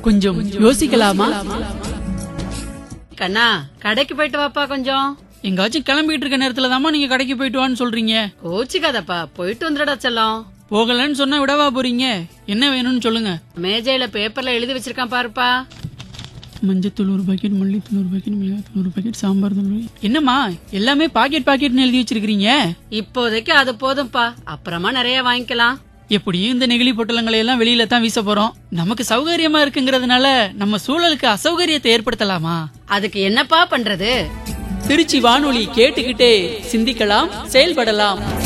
கொஞ்சம் யோசிக்கலாமா கண்ணா கடைக்கு போயிட்டு வாப்பா கொஞ்சம் எங்காச்சும் கிளம்பிட்டு இருக்க நேரத்துல தாமா நீங்க கடைக்கு போயிட்டு வான்னு சொல்றீங்க கோச்சிக்காதப்பா போயிட்டு வந்துடா செல்லம் போகலன்னு சொன்னா விடவா போறீங்க என்ன வேணும்னு சொல்லுங்க மேஜையில பேப்பர்ல எழுதி வச்சிருக்கான் பாருப்பா மஞ்சத்தூள் ஒரு பாக்கெட் மல்லித்தூள் ஒரு பாக்கெட் மிளகாத்தூள் ஒரு பாக்கெட் சாம்பார் தூள் ஒரு- என்னம்மா எல்லாமே பாக்கெட் பாக்கெட்னு எழுதி வச்சிருக்கீங்க இப்போதைக்கு அது போதும்பா அப்புறமா நிறைய வாங்கிக்கலாம் எப்படியும் இந்த நெகிழி பொட்டலங்களை எல்லாம் வெளியில தான் வீச போறோம் நமக்கு சௌகரியமா இருக்குங்கிறதுனால நம்ம சூழலுக்கு அசௌகரியத்தை ஏற்படுத்தலாமா அதுக்கு என்னப்பா பண்றது திருச்சி வானொலி கேட்டுக்கிட்டே சிந்திக்கலாம் செயல்படலாம்